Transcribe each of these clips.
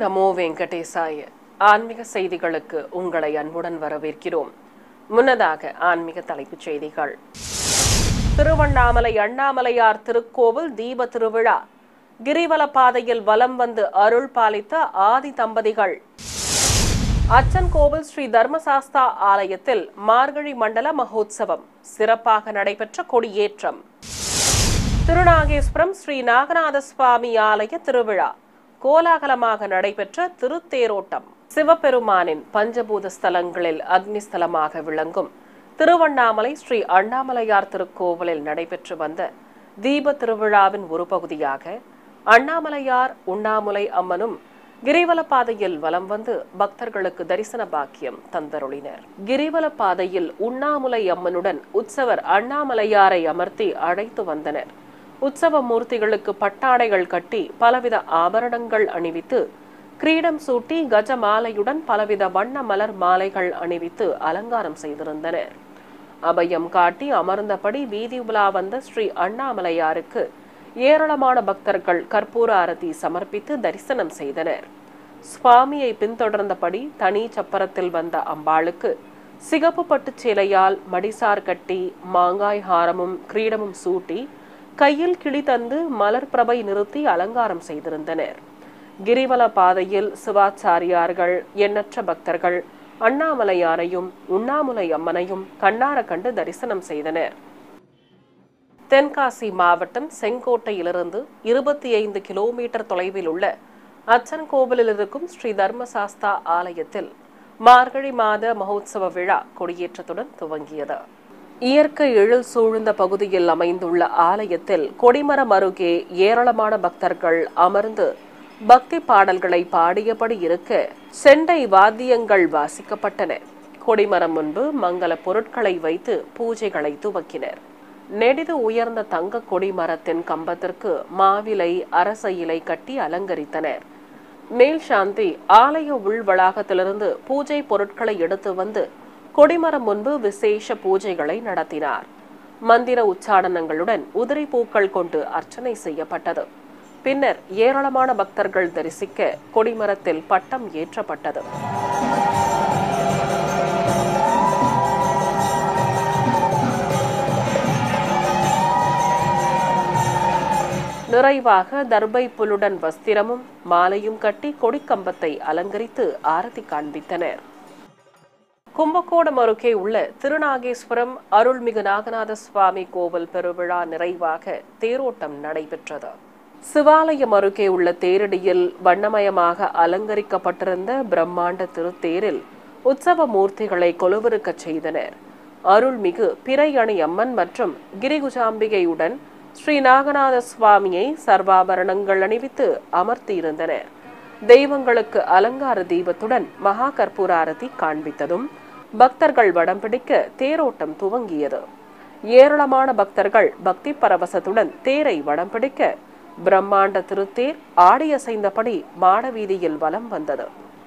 நமோ வெங்கடேசாய ஆன்மீக செய்திகளுக்கு உங்களை அன்புடன் வரவேற்கிறோம் முன்னதாக ஆன்மீக தலைப்புச் செய்திகள் திருவண்ணாமலை அண்ணாமலையார் திருக்கோவில் தீப திருவிழா கிரிவல பாதையில் வலம் வந்து அருள் பாலித்த ஆதி தம்பதிகள் அச்சன் கோவில் ஸ்ரீ தர்மசாஸ்தா ஆலயத்தில் மார்கழி மண்டல மகோத்சவம் சிறப்பாக நடைபெற்ற கொடியேற்றம் திருநாகேஸ்வரம் ஸ்ரீ நாகநாத சுவாமி ஆலய திருவிழா கோலாகலமாக நடைபெற்ற திருத்தேரோட்டம் சிவபெருமானின் பஞ்சபூத ஸ்தலங்களில் அக்னிஸ்தலமாக விளங்கும் திருவண்ணாமலை ஸ்ரீ அண்ணாமலையார் திருக்கோவிலில் நடைபெற்று வந்த தீப திருவிழாவின் ஒரு பகுதியாக அண்ணாமலையார் உண்ணாமுலை அம்மனும் கிரிவல பாதையில் வலம் வந்து பக்தர்களுக்கு தரிசன பாக்கியம் தந்தருளினர் கிரிவல பாதையில் உண்ணாமுலை அம்மனுடன் உற்சவர் அண்ணாமலையாரை அமர்த்தி அழைத்து வந்தனர் உற்சவ மூர்த்திகளுக்கு பட்டாடைகள் கட்டி பலவித ஆபரணங்கள் அணிவித்து கிரீடம் சூட்டி கஜ மாலையுடன் பலவித வண்ண மலர் மாலைகள் அணிவித்து அலங்காரம் செய்திருந்தனர் அபயம் காட்டி அமர்ந்தபடி வீதி உலா வந்த ஸ்ரீ அண்ணாமலையாருக்கு ஏராளமான பக்தர்கள் கற்பூர அரதி சமர்ப்பித்து தரிசனம் செய்தனர் சுவாமியை பின்தொடர்ந்தபடி தனி சப்பரத்தில் வந்த அம்பாளுக்கு சிகப்பு பட்டுச் சேலையால் மடிசார் கட்டி மாங்காய் ஹாரமும் கிரீடமும் சூட்டி கையில் கிளி தந்து மலர் பிரபை நிறுத்தி அலங்காரம் செய்திருந்தனர் கிரிவல பாதையில் சிவாச்சாரியார்கள் எண்ணற்ற பக்தர்கள் அண்ணாமலையாரையும் உண்ணாமுலை அம்மனையும் கண்ணார கண்டு தரிசனம் செய்தனர் தென்காசி மாவட்டம் செங்கோட்டையிலிருந்து இருபத்தி ஐந்து கிலோமீட்டர் தொலைவில் உள்ள அச்சன் கோவிலில் இருக்கும் ஸ்ரீ தர்மசாஸ்தா ஆலயத்தில் மார்கழி மாத மகோத்சவ விழா கொடியேற்றத்துடன் துவங்கியது இயற்கை எழில் சூழ்ந்த பகுதியில் அமைந்துள்ள ஆலயத்தில் கொடிமரம் அருகே ஏராளமான பக்தர்கள் அமர்ந்து பக்தி பாடல்களை பாடியபடி இருக்க செண்டை வாத்தியங்கள் வாசிக்கப்பட்டன கொடிமரம் முன்பு மங்கள பொருட்களை வைத்து பூஜைகளை துவக்கினர் நெடிது உயர்ந்த தங்க கொடிமரத்தின் கம்பத்திற்கு மாவிலை அரச இலை கட்டி அலங்கரித்தனர் மேல் சாந்தி ஆலய உள் வளாகத்திலிருந்து பூஜை பொருட்களை எடுத்து வந்து கொடிமரம் முன்பு விசேஷ பூஜைகளை நடத்தினார் மந்திர உச்சாடனங்களுடன் உதிரி பூக்கள் கொண்டு அர்ச்சனை செய்யப்பட்டது பின்னர் ஏராளமான பக்தர்கள் தரிசிக்க கொடிமரத்தில் பட்டம் ஏற்றப்பட்டது நிறைவாக தர்பை புல்லுடன் வஸ்திரமும் மாலையும் கட்டி கொடிக்கம்பத்தை அலங்கரித்து ஆரத்தி காண்பித்தனர் கும்பகோணம் அருகே உள்ள திருநாகேஸ்வரம் அருள்மிகு நாகநாத சுவாமி கோவில் பெருவிழா நிறைவாக தேரோட்டம் நடைபெற்றது சிவாலயம் அருகே உள்ள தேரடியில் வண்ணமயமாக அலங்கரிக்கப்பட்டிருந்த பிரம்மாண்ட திருத்தேரில் உற்சவ மூர்த்திகளை கொலுவிருக்கச் செய்தனர் அருள்மிகு பிறையணி அம்மன் மற்றும் கிரிகுஜாம்பிகையுடன் ஸ்ரீ நாகநாத சுவாமியை சர்வாபரணங்கள் அணிவித்து அமர்த்தியிருந்தனர் தெய்வங்களுக்கு அலங்கார தீபத்துடன் மகா கற்பூர ஆரதி காண்பித்ததும் பக்தர்கள் வடம் பிடிக்க தேரோட்டம் துவங்கியது ஏராளமான பக்தர்கள் பக்தி பரவசத்துடன் தேரை வடம் பிடிக்க பிரம்மாண்ட திருத்தேர் ஆடியசைந்தபடி மாடவீதியில் வலம் வந்தது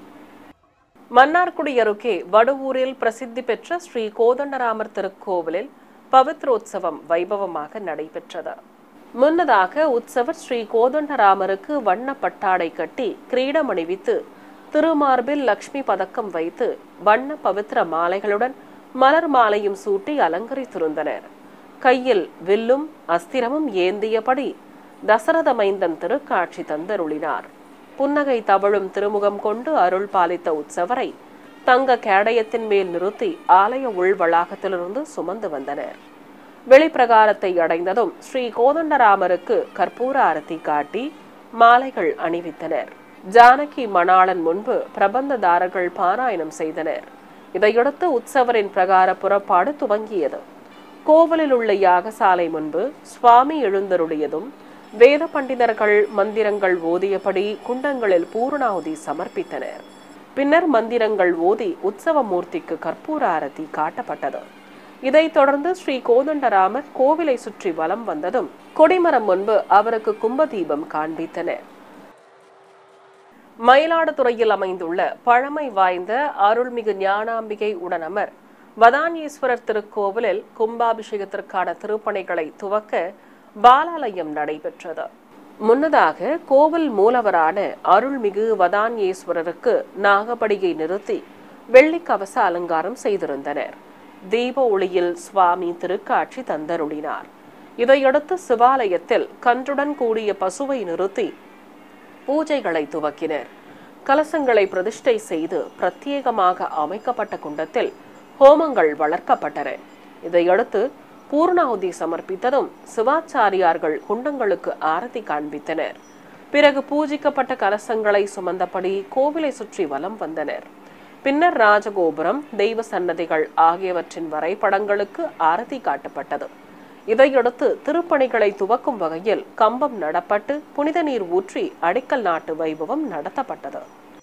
மன்னார்குடி அருகே வடுவூரில் பிரசித்தி பெற்ற ஸ்ரீ கோதண்டராமர் திருக்கோவிலில் பவித்ரோத்சவம் வைபவமாக நடைபெற்றது முன்னதாக உற்சவர் ஸ்ரீ கோதண்டராமருக்கு வண்ண பட்டாடை கட்டி கிரீடம் அணிவித்து திருமார்பில் லக்ஷ்மி பதக்கம் வைத்து வண்ண பவித்திர மாலைகளுடன் மலர் மாலையும் சூட்டி அலங்கரித்திருந்தனர் கையில் வில்லும் அஸ்திரமும் ஏந்தியபடி தசரத மைந்தன் திருக்காட்சி தந்தருளினார் புன்னகை தவழும் திருமுகம் கொண்டு அருள் பாலித்த உற்சவரை தங்க கேடயத்தின் மேல் நிறுத்தி ஆலய உள் வளாகத்திலிருந்து சுமந்து வந்தனர் வெளிப்பிரகாரத்தை அடைந்ததும் ஸ்ரீ கோதண்டராமருக்கு கற்பூர அரத்தி காட்டி மாலைகள் அணிவித்தனர் ஜானகி மணாளன் முன்பு பிரபந்ததாரர்கள் பாராயணம் செய்தனர் இதையடுத்து உற்சவரின் பிரகார புறப்பாடு துவங்கியது கோவிலில் உள்ள யாகசாலை முன்பு சுவாமி எழுந்தருளியதும் வேத பண்டிதர்கள் மந்திரங்கள் ஓதியபடி குண்டங்களில் பூர்ணாகுதி சமர்ப்பித்தனர் பின்னர் மந்திரங்கள் ஓதி உற்சவ மூர்த்திக்கு கற்பூர ஆரத்தி காட்டப்பட்டது இதைத் தொடர்ந்து ஸ்ரீ கோதண்டராமர் கோவிலை சுற்றி வலம் வந்ததும் கொடிமரம் முன்பு அவருக்கு கும்பதீபம் காண்பித்தனர் மயிலாடுதுறையில் அமைந்துள்ள பழமை வாய்ந்த அருள்மிகு ஞானாம்பிகை உடனமர் வதானீஸ்வரர் திருக்கோவிலில் கும்பாபிஷேகத்திற்கான திருப்பணிகளை துவக்க பாலாலயம் நடைபெற்றது முன்னதாக கோவில் மூலவரான அருள்மிகு வதான்யேஸ்வரருக்கு நாகபடியை நிறுத்தி வெள்ளி கவச அலங்காரம் செய்திருந்தனர் தீப ஒளியில் சுவாமி திருக்காட்சி தந்தருளினார் இதையடுத்து சிவாலயத்தில் கன்றுடன் கூடிய பசுவை நிறுத்தி பூஜைகளை துவக்கினர் கலசங்களை பிரதிஷ்டை செய்து பிரத்யேகமாக அமைக்கப்பட்ட குண்டத்தில் ஹோமங்கள் வளர்க்கப்பட்டன இதையடுத்து பூர்ணாகுதி சமர்ப்பித்ததும் சிவாச்சாரியார்கள் குண்டங்களுக்கு ஆரத்தி காண்பித்தனர் பிறகு பூஜிக்கப்பட்ட கலசங்களை சுமந்தபடி கோவிலை சுற்றி வலம் வந்தனர் பின்னர் ராஜகோபுரம் தெய்வ சன்னதிகள் ஆகியவற்றின் வரைபடங்களுக்கு ஆரத்தி காட்டப்பட்டது இதையடுத்து திருப்பணிகளை துவக்கும் வகையில் கம்பம் நடப்பட்டு புனித நீர் ஊற்றி அடிக்கல் நாட்டு வைபவம் நடத்தப்பட்டது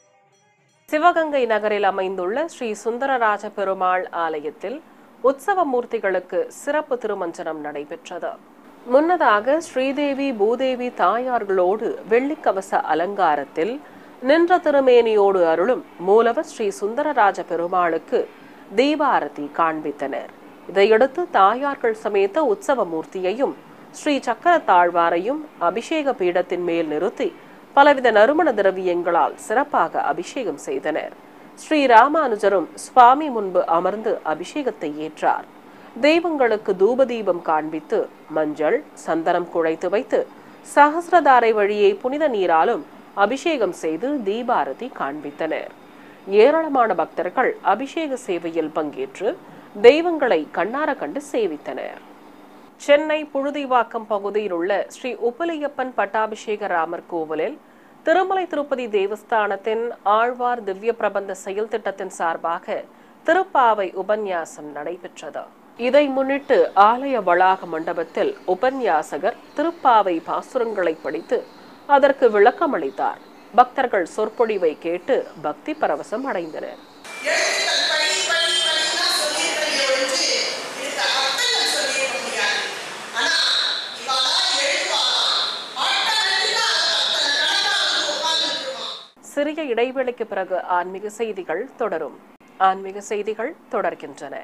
சிவகங்கை நகரில் அமைந்துள்ள ஸ்ரீ சுந்தரராஜ பெருமாள் ஆலயத்தில் உற்சவ மூர்த்திகளுக்கு சிறப்பு திருமஞ்சனம் நடைபெற்றது முன்னதாக ஸ்ரீதேவி பூதேவி தாயார்களோடு வெள்ளிக்கவச அலங்காரத்தில் நின்ற திருமேனியோடு அருளும் மூலவர் ஸ்ரீ சுந்தரராஜ பெருமாளுக்கு தீபாரதி காண்பித்தனர் இதையடுத்து தாயார்கள் சமேத உற்சவ மூர்த்தியையும் ஸ்ரீ சக்கர தாழ்வாரையும் அபிஷேக பீடத்தின் மேல் நிறுத்தி பலவித நறுமண திரவியங்களால் சிறப்பாக அபிஷேகம் செய்தனர் ஸ்ரீ ராமானுஜரும் சுவாமி முன்பு அமர்ந்து அபிஷேகத்தை ஏற்றார் தெய்வங்களுக்கு தூபதீபம் காண்பித்து மஞ்சள் சந்தனம் குழைத்து வைத்து சகசிரதாரை வழியே புனித நீராலும் அபிஷேகம் செய்து தீபாரதி காண்பித்தனர் ஏராளமான பக்தர்கள் அபிஷேக சேவையில் பங்கேற்று தெய்வங்களை கண்ணார கண்டு சேவித்தனர் சென்னை புழுதிவாக்கம் பகுதியில் உள்ள ஸ்ரீ உப்பலியப்பன் பட்டாபிஷேக ராமர் கோவிலில் திருமலை திருப்பதி தேவஸ்தானத்தின் ஆழ்வார் திவ்ய பிரபந்த செயல் திட்டத்தின் சார்பாக திருப்பாவை உபன்யாசம் நடைபெற்றது இதை முன்னிட்டு ஆலய வளாக மண்டபத்தில் உபன்யாசகர் திருப்பாவை பாசுரங்களை படித்து அதற்கு விளக்கமளித்தார் பக்தர்கள் சொற்பொழிவை கேட்டு பக்தி பரவசம் அடைந்தனர் எழுத்துக்கள் படி படி படின்னா சொல்லியிருக்கீங்க ஒழிஞ்சு இதுக்கு அர்த்தங்கள் சொல்லியிருக்க முடியாது ஆனா இவாளா எழுதுவாளாம் ஆட்டோமேட்டிக்கா அத்தனை கணக்கா வந்து உட்கார்ந்துருவான் சிறிய இடைவேளைக்கு பிறகு ஆன்மீக செய்திகள் தொடரும் ஆன்மீக செய்திகள் தொடர்கின்றன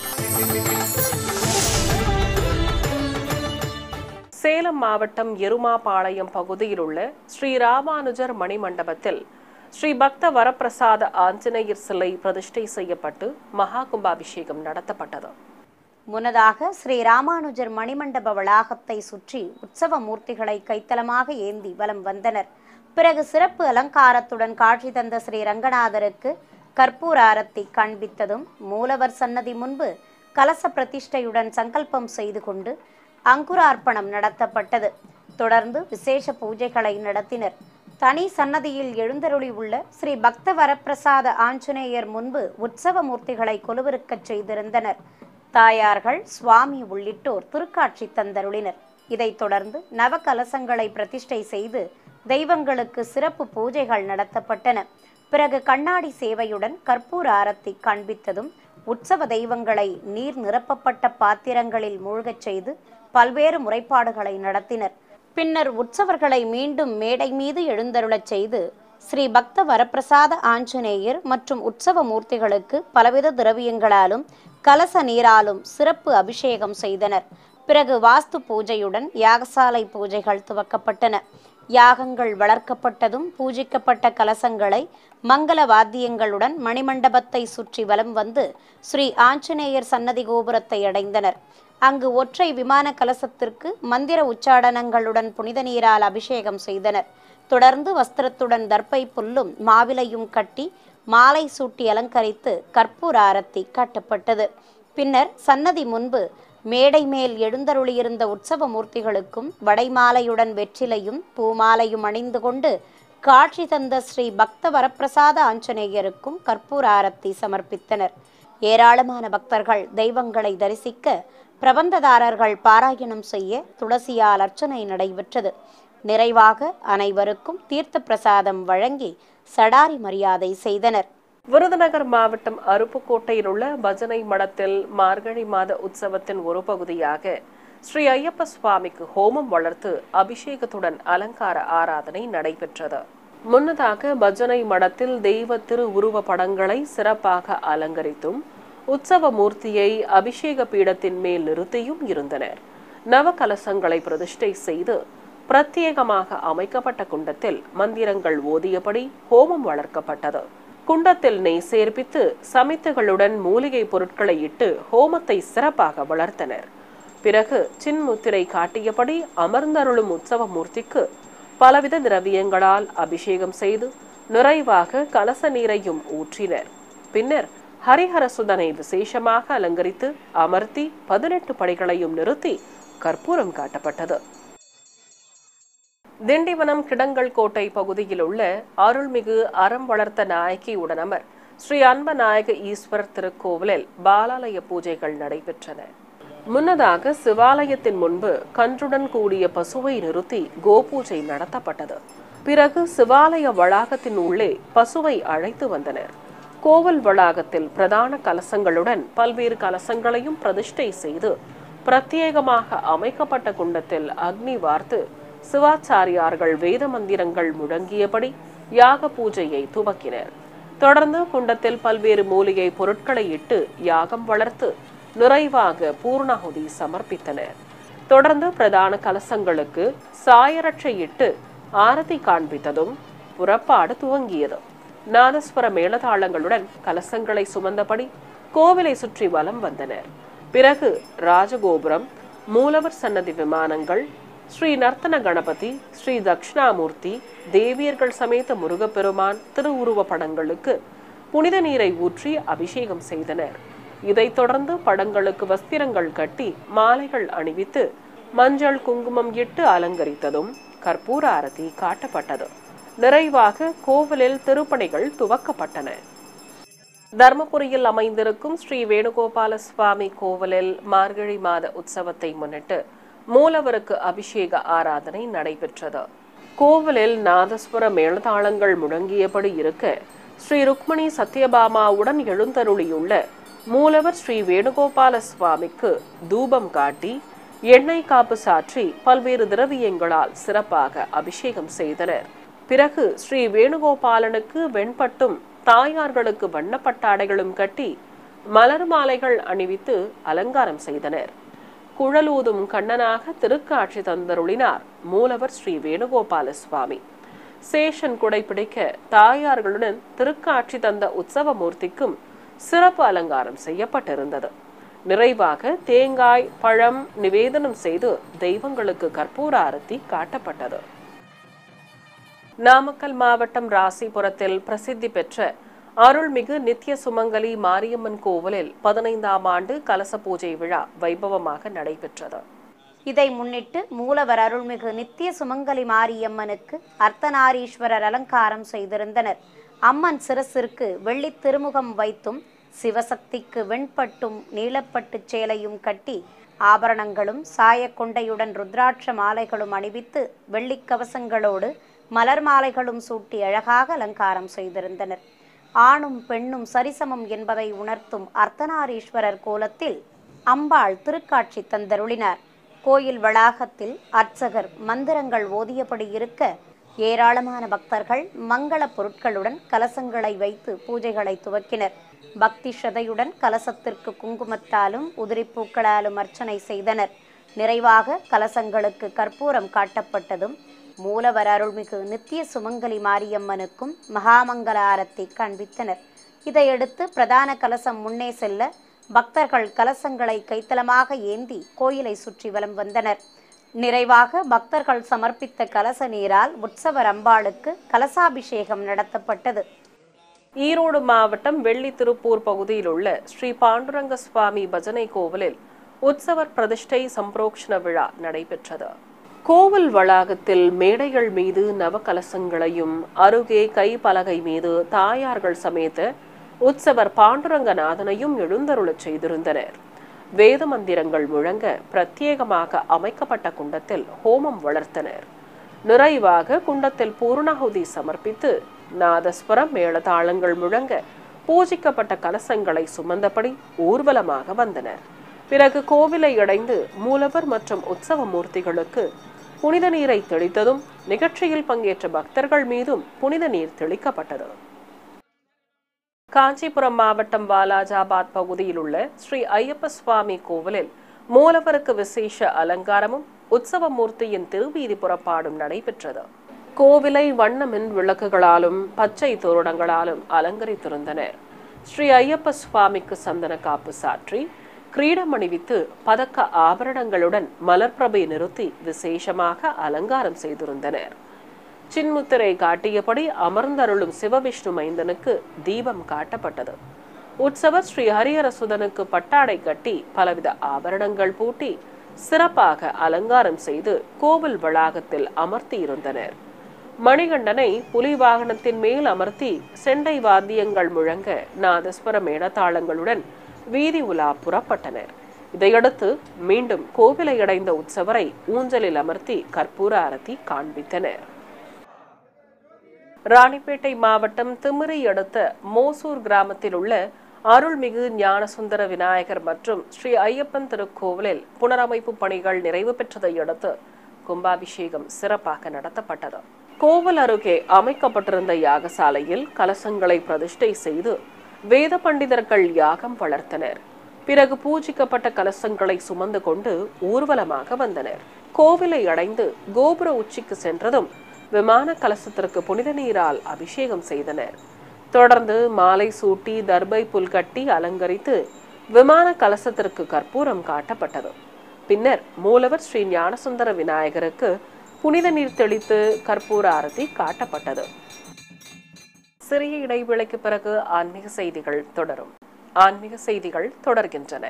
சேலம் மாவட்டம் எருமாபாளையம் பகுதியில் உள்ள ஸ்ரீ ராமானுஜர் மணிமண்டபத்தில் ஸ்ரீ பக்த வரப்பிரசாத ஆஞ்சநேயர் சிலை பிரதிஷ்டை செய்யப்பட்டு மகா கும்பாபிஷேகம் நடத்தப்பட்டது முன்னதாக ஸ்ரீ ராமானுஜர் மணிமண்டப வளாகத்தை சுற்றி உற்சவ மூர்த்திகளை கைத்தலமாக ஏந்தி வலம் வந்தனர் பிறகு சிறப்பு அலங்காரத்துடன் காட்சி தந்த ஸ்ரீ ரங்கநாதருக்கு கற்பூர ஆரத்தி காண்பித்ததும் மூலவர் சன்னதி முன்பு கலச பிரதிஷ்டையுடன் சங்கல்பம் செய்து கொண்டு அங்குரார்ப்பணம் நடத்தப்பட்டது தொடர்ந்து விசேஷ பூஜைகளை நடத்தினர் தனி சன்னதியில் எழுந்தருளி உள்ள ஸ்ரீ பக்த வரப்பிரசாத ஆஞ்சநேயர் முன்பு உற்சவ மூர்த்திகளை கொலுவிருக்கச் செய்திருந்தனர் தாயார்கள் சுவாமி உள்ளிட்டோர் திருக்காட்சி தந்தருளினர் இதைத் தொடர்ந்து நவகலசங்களை பிரதிஷ்டை செய்து தெய்வங்களுக்கு சிறப்பு பூஜைகள் நடத்தப்பட்டன பிறகு கண்ணாடி சேவையுடன் கற்பூர ஆரத்தி காண்பித்ததும் உற்சவ தெய்வங்களை நீர் நிரப்பப்பட்ட பாத்திரங்களில் மூழ்கச் செய்து பல்வேறு முறைப்பாடுகளை நடத்தினர் பின்னர் உற்சவர்களை மீண்டும் மேடை மீது எழுந்தருளச் செய்து ஸ்ரீ பக்த வரப்பிரசாத ஆஞ்சநேயர் மற்றும் உற்சவ மூர்த்திகளுக்கு பலவித திரவியங்களாலும் கலச நீராலும் சிறப்பு அபிஷேகம் செய்தனர் பிறகு வாஸ்து பூஜையுடன் யாகசாலை பூஜைகள் துவக்கப்பட்டன யாகங்கள் வளர்க்கப்பட்டதும் பூஜிக்கப்பட்ட கலசங்களை மங்கள வாத்தியங்களுடன் மணிமண்டபத்தை சுற்றி வலம் வந்து ஸ்ரீ ஆஞ்சநேயர் சன்னதி கோபுரத்தை அடைந்தனர் அங்கு ஒற்றை விமான கலசத்திற்கு மந்திர உச்சாடனங்களுடன் புனித நீரால் அபிஷேகம் செய்தனர் தொடர்ந்து வஸ்திரத்துடன் தர்ப்பை புல்லும் மாவிலையும் கட்டி மாலை சூட்டி அலங்கரித்து கற்பூர ஆரத்தி காட்டப்பட்டது பின்னர் சன்னதி முன்பு மேடை மேல் எழுந்தருளியிருந்த உற்சவ மூர்த்திகளுக்கும் வடைமாலையுடன் வெற்றிலையும் பூமாலையும் அணிந்து கொண்டு காட்சி தந்த ஸ்ரீ பக்த வரப்பிரசாத ஆஞ்சநேயருக்கும் கற்பூர ஆரத்தி சமர்ப்பித்தனர் ஏராளமான பக்தர்கள் தெய்வங்களை தரிசிக்க பிரபந்ததாரர்கள் பாராயணம் செய்ய துளசியால் அர்ச்சனை நடைபெற்றது நிறைவாக அனைவருக்கும் தீர்த்த பிரசாதம் வழங்கி சடாரி மரியாதை செய்தனர் விருதுநகர் மாவட்டம் அருப்புக்கோட்டையில் உள்ள பஜனை மடத்தில் மார்கழி மாத உற்சவத்தின் ஒரு பகுதியாக ஸ்ரீ ஐயப்ப சுவாமிக்கு ஹோமம் வளர்த்து அபிஷேகத்துடன் அலங்கார ஆராதனை நடைபெற்றது முன்னதாக பஜனை மடத்தில் தெய்வ திரு உருவ படங்களை சிறப்பாக அலங்கரித்தும் உற்சவ மூர்த்தியை அபிஷேக பீடத்தின் மேல் நிறுத்தியும் இருந்தனர் நவ கலசங்களை பிரதிஷ்டை செய்து பிரத்யேகமாக அமைக்கப்பட்ட குண்டத்தில் மந்திரங்கள் ஓதியபடி ஹோமம் வளர்க்கப்பட்டது குண்டத்தில் நெய் சேர்ப்பித்து சமித்துகளுடன் மூலிகை பொருட்களை இட்டு ஹோமத்தை சிறப்பாக வளர்த்தனர் பிறகு சின்முத்திரை காட்டியபடி அமர்ந்தருளும் உற்சவ மூர்த்திக்கு பலவித திரவியங்களால் அபிஷேகம் செய்து நிறைவாக கலச நீரையும் ஊற்றினர் பின்னர் ஹரிஹரசுதனை விசேஷமாக அலங்கரித்து அமர்த்தி பதினெட்டு படிகளையும் நிறுத்தி கற்பூரம் காட்டப்பட்டது திண்டிவனம் கிடங்கல் கோட்டை பகுதியில் உள்ள அருள்மிகு அறம் வளர்த்த நாயகி உடனமர் ஸ்ரீ அன்பநாயக ஈஸ்வரர் திருக்கோவிலில் பாலாலய பூஜைகள் நடைபெற்றன முன்னதாக சிவாலயத்தின் முன்பு கன்றுடன் கூடிய பசுவை நிறுத்தி கோபூஜை நடத்தப்பட்டது பிறகு சிவாலய வளாகத்தின் உள்ளே பசுவை அழைத்து வந்தனர் கோவில் வளாகத்தில் பிரதான கலசங்களுடன் பல்வேறு கலசங்களையும் பிரதிஷ்டை செய்து பிரத்யேகமாக அமைக்கப்பட்ட குண்டத்தில் அக்னி வார்த்து சிவாச்சாரியார்கள் வேத மந்திரங்கள் முழங்கியபடி யாக பூஜையை துவக்கினர் தொடர்ந்து குண்டத்தில் பல்வேறு மூலிகை பொருட்களை இட்டு யாகம் வளர்த்து நிறைவாக பூர்ணாகுதி சமர்ப்பித்தனர் தொடர்ந்து பிரதான கலசங்களுக்கு சாயரட்சை இட்டு ஆரதி காண்பித்ததும் புறப்பாடு துவங்கியது நாதஸ்வர மேளதாளங்களுடன் கலசங்களை சுமந்தபடி கோவிலை சுற்றி வலம் வந்தனர் பிறகு ராஜகோபுரம் மூலவர் சன்னதி விமானங்கள் ஸ்ரீ நர்த்தன கணபதி ஸ்ரீ தட்சிணாமூர்த்தி தேவியர்கள் சமேத முருகப்பெருமான் திருவுருவ படங்களுக்கு புனித நீரை ஊற்றி அபிஷேகம் செய்தனர் இதைத் தொடர்ந்து படங்களுக்கு வஸ்திரங்கள் கட்டி மாலைகள் அணிவித்து மஞ்சள் குங்குமம் இட்டு அலங்கரித்ததும் கற்பூர ஆரத்தி காட்டப்பட்டது நிறைவாக கோவிலில் திருப்பணிகள் துவக்கப்பட்டன தர்மபுரியில் அமைந்திருக்கும் ஸ்ரீ வேணுகோபால சுவாமி கோவிலில் மார்கழி மாத உற்சவத்தை முன்னிட்டு மூலவருக்கு அபிஷேக ஆராதனை நடைபெற்றது கோவிலில் நாதஸ்வர மேளதாளங்கள் முழங்கியபடி இருக்க ஸ்ரீ ருக்மணி சத்யபாமாவுடன் எழுந்தருளியுள்ள மூலவர் ஸ்ரீ வேணுகோபால சுவாமிக்கு தூபம் காட்டி எண்ணெய் காப்பு சாற்றி பல்வேறு திரவியங்களால் சிறப்பாக அபிஷேகம் செய்தனர் பிறகு ஸ்ரீ வேணுகோபாலனுக்கு வெண்பட்டும் தாயார்களுக்கு வண்ணப்பட்டாடைகளும் கட்டி மலர் மாலைகள் அணிவித்து அலங்காரம் செய்தனர் குழலூதும் கண்ணனாக திருக்காட்சி தந்தருளினார் மூலவர் ஸ்ரீ வேணுகோபால சுவாமி சேஷன் குடைப்பிடிக்க தாயார்களுடன் திருக்காட்சி தந்த உற்சவ மூர்த்திக்கும் சிறப்பு அலங்காரம் செய்யப்பட்டிருந்தது நிறைவாக தேங்காய் பழம் நிவேதனம் செய்து தெய்வங்களுக்கு கற்பூர ஆரத்தி காட்டப்பட்டது நாமக்கல் மாவட்டம் ராசிபுரத்தில் பிரசித்தி பெற்ற அருள்மிகு நித்ய சுமங்கலி மாரியம்மன் கோவிலில் பதினைந்தாம் ஆண்டு கலச பூஜை விழா வைபவமாக நடைபெற்றது இதை முன்னிட்டு மூலவர் அருள்மிகு நித்திய சுமங்கலி மாரியம்மனுக்கு அர்த்தநாரீஸ்வரர் அலங்காரம் செய்திருந்தனர் அம்மன் சிரசிற்கு வெள்ளி திருமுகம் வைத்தும் சிவசக்திக்கு வெண்பட்டும் நீலப்பட்டுச் சேலையும் கட்டி ஆபரணங்களும் சாயக்கொண்டையுடன் ருத்ராட்ச மாலைகளும் அணிவித்து வெள்ளிக் கவசங்களோடு மலர் மாலைகளும் சூட்டி அழகாக அலங்காரம் செய்திருந்தனர் ஆணும் பெண்ணும் சரிசமம் என்பதை உணர்த்தும் அர்த்தநாரீஸ்வரர் கோலத்தில் அம்பாள் திருக்காட்சி தந்தருளினார் கோயில் வளாகத்தில் அர்ச்சகர் மந்திரங்கள் ஓதியபடி இருக்க ஏராளமான பக்தர்கள் மங்கள பொருட்களுடன் கலசங்களை வைத்து பூஜைகளை துவக்கினர் பக்தி ஸ்ரதையுடன் கலசத்திற்கு குங்குமத்தாலும் உதிரிப்பூக்களாலும் அர்ச்சனை செய்தனர் நிறைவாக கலசங்களுக்கு கற்பூரம் காட்டப்பட்டதும் மூலவர் அருள்மிகு நித்திய சுமங்கலி மாரியம்மனுக்கும் மகாமங்கல ஆரத்தி காண்பித்தனர் இதையடுத்து பிரதான கலசம் முன்னே செல்ல பக்தர்கள் கலசங்களை கைத்தலமாக ஏந்தி கோயிலை சுற்றி வலம் வந்தனர் நிறைவாக பக்தர்கள் சமர்ப்பித்த கலச நீரால் உற்சவர் அம்பாளுக்கு கலசாபிஷேகம் நடத்தப்பட்டது ஈரோடு மாவட்டம் வெள்ளி திருப்பூர் பகுதியில் உள்ள ஸ்ரீ பாண்டுரங்க சுவாமி பஜனை கோவிலில் உற்சவர் பிரதிஷ்டை சம்பரோக்ஷண விழா நடைபெற்றது கோவில் வளாகத்தில் மேடைகள் மீது நவகலசங்களையும் அருகே கைப்பலகை மீது தாயார்கள் சமேத உற்சவர் பாண்டுரங்கநாதனையும் எழுந்தருளச் செய்திருந்தனர் வேத மந்திரங்கள் முழங்க பிரத்யேகமாக அமைக்கப்பட்ட குண்டத்தில் ஹோமம் வளர்த்தனர் நிறைவாக குண்டத்தில் பூர்ணாகுதி சமர்ப்பித்து நாதஸ்வரம் மேளதாளங்கள் முழங்க பூஜிக்கப்பட்ட கலசங்களை சுமந்தபடி ஊர்வலமாக வந்தனர் பிறகு கோவிலை அடைந்து மூலவர் மற்றும் உற்சவ மூர்த்திகளுக்கு புனித நீரை தெளித்ததும் நிகழ்ச்சியில் பங்கேற்ற பக்தர்கள் மீதும் புனித நீர் தெளிக்கப்பட்டது காஞ்சிபுரம் மாவட்டம் வாலாஜாபாத் பகுதியில் உள்ள ஸ்ரீ ஐயப்ப சுவாமி கோவிலில் மூலவருக்கு விசேஷ அலங்காரமும் உற்சவமூர்த்தியின் திருவீதி புறப்பாடும் நடைபெற்றது கோவிலை வண்ண மின் விளக்குகளாலும் பச்சை தோரணங்களாலும் அலங்கரித்திருந்தனர் ஸ்ரீ ஐயப்ப சுவாமிக்கு சந்தன காப்பு சாற்றி கிரீடம் அணிவித்து பதக்க ஆபரணங்களுடன் மலர்பிரபை நிறுத்தி விசேஷமாக அலங்காரம் செய்திருந்தனர் சின்முத்திரை காட்டியபடி அமர்ந்தருளும் சிவவிஷ்ணு மைந்தனுக்கு தீபம் காட்டப்பட்டது உற்சவர் ஸ்ரீ ஹரிஹரசுதனுக்கு பட்டாடை கட்டி பலவித ஆபரணங்கள் பூட்டி சிறப்பாக அலங்காரம் செய்து கோவில் வளாகத்தில் அமர்த்தியிருந்தனர் மணிகண்டனை புலி வாகனத்தின் மேல் அமர்த்தி செண்டை வாத்தியங்கள் முழங்க நாதஸ்வர மேளதாளங்களுடன் வீதி உலா புறப்பட்டனர் இதையடுத்து மீண்டும் கோவிலை அடைந்த உற்சவரை ஊஞ்சலில் அமர்த்தி கற்பூர அரத்தி காண்பித்தனர் ராணிப்பேட்டை மாவட்டம் திமிரி அடுத்த மோசூர் கிராமத்தில் உள்ள அருள்மிகு ஞானசுந்தர விநாயகர் மற்றும் ஸ்ரீ ஐயப்பன் திருக்கோவிலில் புனரமைப்பு பணிகள் நிறைவு பெற்றதை அடுத்து கும்பாபிஷேகம் சிறப்பாக நடத்தப்பட்டது கோவில் அருகே அமைக்கப்பட்டிருந்த யாகசாலையில் கலசங்களை பிரதிஷ்டை செய்து வேத பண்டிதர்கள் யாகம் வளர்த்தனர் பிறகு பூஜிக்கப்பட்ட கலசங்களை சுமந்து கொண்டு ஊர்வலமாக வந்தனர் கோவிலை அடைந்து கோபுர உச்சிக்கு சென்றதும் விமான கலசத்திற்கு புனித நீரால் அபிஷேகம் செய்தனர் தொடர்ந்து மாலை சூட்டி தர்பை புல் கட்டி அலங்கரித்து விமான கலசத்திற்கு கற்பூரம் காட்டப்பட்டது பின்னர் மூலவர் ஸ்ரீ ஞானசுந்தர விநாயகருக்கு புனித நீர் தெளித்து கற்பூர ஆரத்தி காட்டப்பட்டது சிறிய இடைவேளைக்கு பிறகு ஆன்மீக செய்திகள் தொடரும் ஆன்மீக செய்திகள் தொடர்கின்றன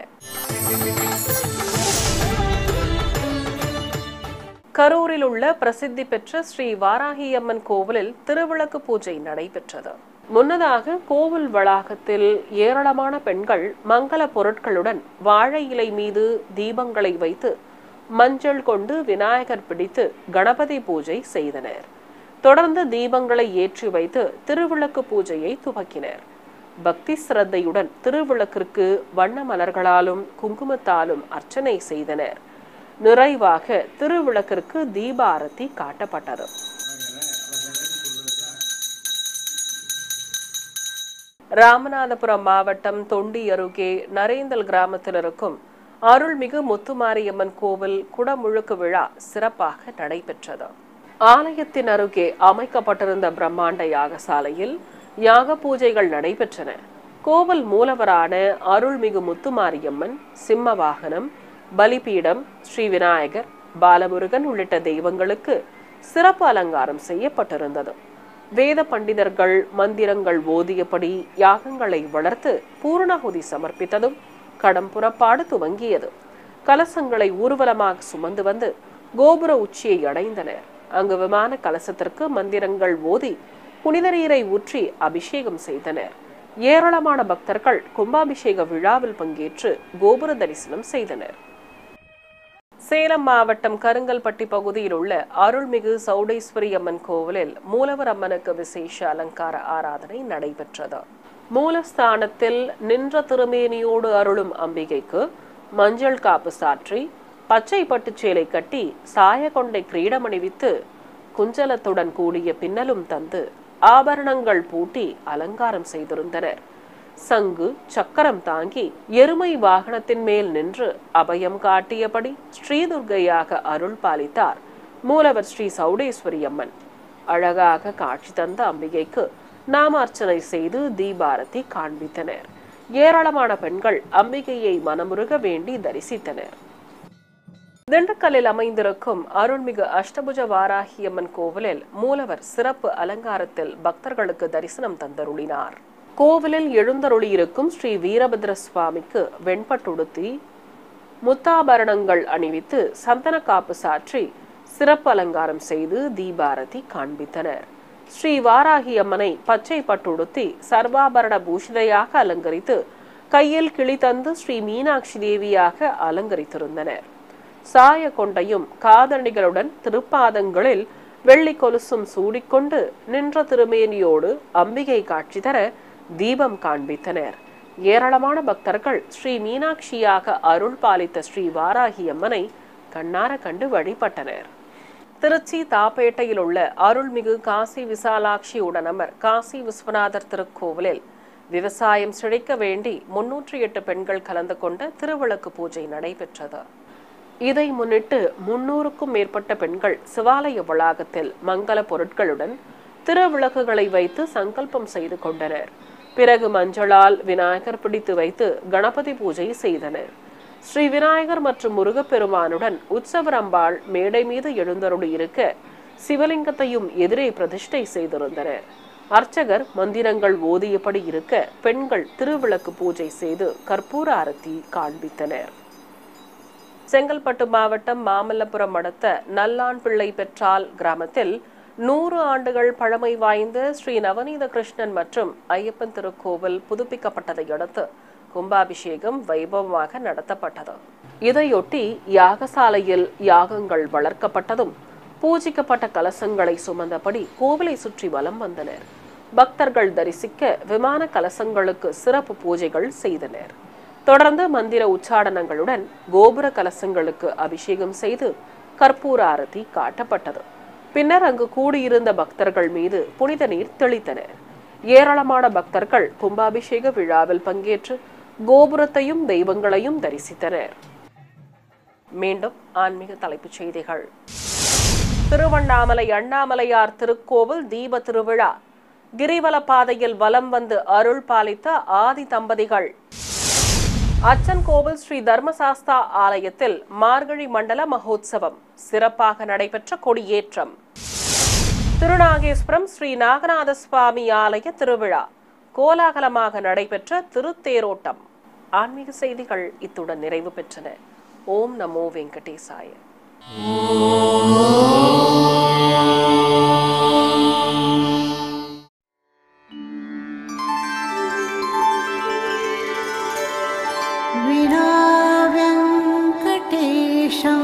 கரூரில் உள்ள பிரசித்தி பெற்ற ஸ்ரீ வாராகியம்மன் கோவிலில் திருவிளக்கு பூஜை நடைபெற்றது முன்னதாக கோவில் வளாகத்தில் ஏராளமான பெண்கள் மங்கள பொருட்களுடன் வாழை இலை மீது தீபங்களை வைத்து மஞ்சள் கொண்டு விநாயகர் பிடித்து கணபதி பூஜை செய்தனர் தொடர்ந்து தீபங்களை ஏற்றி வைத்து திருவிளக்கு பூஜையை துவக்கினர் பக்தி சிரத்தையுடன் திருவிளக்கிற்கு வண்ண மலர்களாலும் குங்குமத்தாலும் அர்ச்சனை செய்தனர் நிறைவாக திருவிளக்கிற்கு தீபாரத்தி காட்டப்பட்டது ராமநாதபுரம் மாவட்டம் தொண்டி அருகே நரேந்தல் கிராமத்தில் இருக்கும் அருள்மிகு முத்துமாரியம்மன் கோவில் குடமுழுக்கு விழா சிறப்பாக நடைபெற்றது ஆலயத்தின் அருகே அமைக்கப்பட்டிருந்த பிரம்மாண்ட யாகசாலையில் யாக பூஜைகள் நடைபெற்றன கோவில் மூலவரான அருள்மிகு முத்துமாரியம்மன் சிம்ம வாகனம் பலிபீடம் ஸ்ரீ விநாயகர் பாலமுருகன் உள்ளிட்ட தெய்வங்களுக்கு சிறப்பு அலங்காரம் செய்யப்பட்டிருந்தது வேத பண்டிதர்கள் மந்திரங்கள் ஓதியபடி யாகங்களை வளர்த்து பூர்ணாகுதி சமர்ப்பித்ததும் கடம் புறப்பாடு துவங்கியது கலசங்களை ஊர்வலமாக சுமந்து வந்து கோபுர உச்சியை அடைந்தனர் அங்கு விமான கலசத்திற்கு மந்திரங்கள் ஓதி புனித நீரை ஊற்றி அபிஷேகம் செய்தனர் ஏராளமான பக்தர்கள் கும்பாபிஷேக விழாவில் பங்கேற்று கோபுர தரிசனம் செய்தனர் சேலம் மாவட்டம் கருங்கல்பட்டி பகுதியில் உள்ள அருள்மிகு சௌடேஸ்வரி அம்மன் கோவிலில் மூலவர் அம்மனுக்கு விசேஷ அலங்கார ஆராதனை நடைபெற்றது மூலஸ்தானத்தில் நின்ற திருமேனியோடு அருளும் அம்பிகைக்கு மஞ்சள் காப்பு சாற்றி பச்சை பட்டுச் சேலை கட்டி சாயகொண்டை கிரீடம் அணிவித்து குஞ்சலத்துடன் கூடிய பின்னலும் தந்து ஆபரணங்கள் பூட்டி அலங்காரம் செய்திருந்தனர் சங்கு சக்கரம் தாங்கி எருமை வாகனத்தின் மேல் நின்று அபயம் காட்டியபடி ஸ்ரீதுர்கையாக அருள் பாலித்தார் மூலவர் ஸ்ரீ சௌடேஸ்வரி அம்மன் அழகாக காட்சி தந்த அம்பிகைக்கு நாமார்ச்சனை செய்து தீபாரதி காண்பித்தனர் ஏராளமான பெண்கள் அம்பிகையை மனமுருக வேண்டி தரிசித்தனர் திண்டுக்கல்லில் அமைந்திருக்கும் அருள்மிகு அஷ்டபுஜ வாராகியம்மன் கோவிலில் மூலவர் சிறப்பு அலங்காரத்தில் பக்தர்களுக்கு தரிசனம் தந்தருளினார் கோவிலில் எழுந்தருளியிருக்கும் ஸ்ரீ வீரபத்ர சுவாமிக்கு வெண்பட்டுடுத்தி முத்தாபரணங்கள் அணிவித்து சந்தன காப்பு சாற்றி சிறப்பு அலங்காரம் செய்து தீபாரதி காண்பித்தனர் ஸ்ரீ வாராகி அம்மனை பச்சை பட்டுடுத்தி சர்வாபரண பூஷிதையாக அலங்கரித்து கையில் கிளி தந்து ஸ்ரீ மீனாட்சி தேவியாக அலங்கரித்திருந்தனர் சாய கொண்டையும் காதணிகளுடன் திருப்பாதங்களில் வெள்ளி கொலுசும் சூடிக்கொண்டு நின்ற திருமேனியோடு அம்பிகை காட்சி தர தீபம் காண்பித்தனர் ஏராளமான பக்தர்கள் ஸ்ரீ மீனாட்சியாக அருள் பாலித்த ஸ்ரீ வாராகி அம்மனை கண்ணார கண்டு வழிபட்டனர் திருச்சி தாப்பேட்டையில் உள்ள அருள்மிகு காசி விசாலாட்சி உடனமர் காசி விஸ்வநாதர் திருக்கோவிலில் விவசாயம் செழிக்க வேண்டி முன்னூற்றி எட்டு பெண்கள் கலந்து கொண்ட திருவிளக்கு பூஜை நடைபெற்றது இதை முன்னிட்டு முன்னூறுக்கும் மேற்பட்ட பெண்கள் சிவாலய வளாகத்தில் மங்கள பொருட்களுடன் திருவிளக்குகளை வைத்து சங்கல்பம் செய்து கொண்டனர் பிறகு மஞ்சளால் விநாயகர் பிடித்து வைத்து கணபதி பூஜை செய்தனர் ஸ்ரீ விநாயகர் மற்றும் முருகப்பெருமானுடன் உற்சவரம்பாள் மேடை மீது எழுந்தருளி இருக்க சிவலிங்கத்தையும் எதிரே பிரதிஷ்டை செய்திருந்தனர் அர்ச்சகர் மந்திரங்கள் ஓதியபடி இருக்க பெண்கள் திருவிளக்கு பூஜை செய்து கற்பூர அரத்தி காண்பித்தனர் செங்கல்பட்டு மாவட்டம் மாமல்லபுரம் அடுத்த நல்லான் பிள்ளை பெற்றால் கிராமத்தில் நூறு ஆண்டுகள் பழமை வாய்ந்த ஸ்ரீ நவநீத கிருஷ்ணன் மற்றும் ஐயப்பன் திருக்கோவில் புதுப்பிக்கப்பட்டதை அடுத்து கும்பாபிஷேகம் வைபவமாக நடத்தப்பட்டது இதையொட்டி யாகசாலையில் யாகங்கள் வளர்க்கப்பட்டதும் பூஜிக்கப்பட்ட கலசங்களை சுமந்தபடி கோவிலை சுற்றி வலம் வந்தனர் பக்தர்கள் தரிசிக்க விமான கலசங்களுக்கு சிறப்பு பூஜைகள் செய்தனர் தொடர்ந்து மந்திர உச்சாடனங்களுடன் கோபுர கலசங்களுக்கு அபிஷேகம் செய்து கற்பூர ஆரத்தி காட்டப்பட்டது பின்னர் அங்கு கூடியிருந்த பக்தர்கள் மீது புனித நீர் தெளித்தனர் ஏராளமான பக்தர்கள் கும்பாபிஷேக விழாவில் பங்கேற்று கோபுரத்தையும் தெய்வங்களையும் தரிசித்தனர் மீண்டும் ஆன்மீக தலைப்புச் செய்திகள் திருவண்ணாமலை அண்ணாமலையார் திருக்கோவில் தீப திருவிழா கிரிவல பாதையில் வலம் வந்து அருள் பாலித்த ஆதி தம்பதிகள் அச்சன் கோவில் ஸ்ரீ தர்மசாஸ்தா ஆலயத்தில் மார்கழி மண்டல மகோத்சவம் சிறப்பாக நடைபெற்ற கொடியேற்றம் திருநாகேஸ்வரம் ஸ்ரீ நாகநாத சுவாமி ஆலய திருவிழா கோலாகலமாக நடைபெற்ற திருத்தேரோட்டம் ஆன்மீக செய்திகள் இத்துடன் நிறைவு பெற்றன ஓம் நமோ வெங்கடேசாய विना व्यङ्कटेशं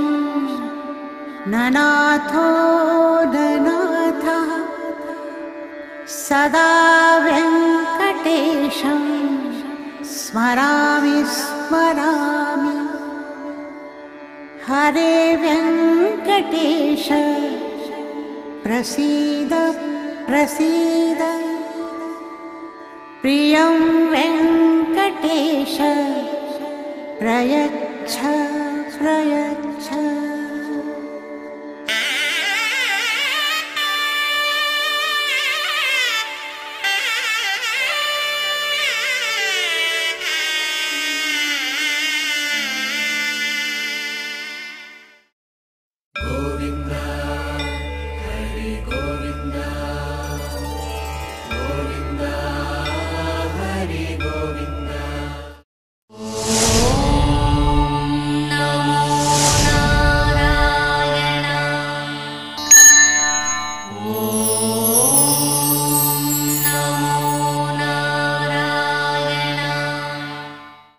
ननाथो ननाथः सदा व्यङ्कटेशं स्मरामि स्मरामि हरे व्यङ्कटेश प्रसीद प्रसीद प्रियं वेङ्कटेश प्रयच्छ प्रयच्छ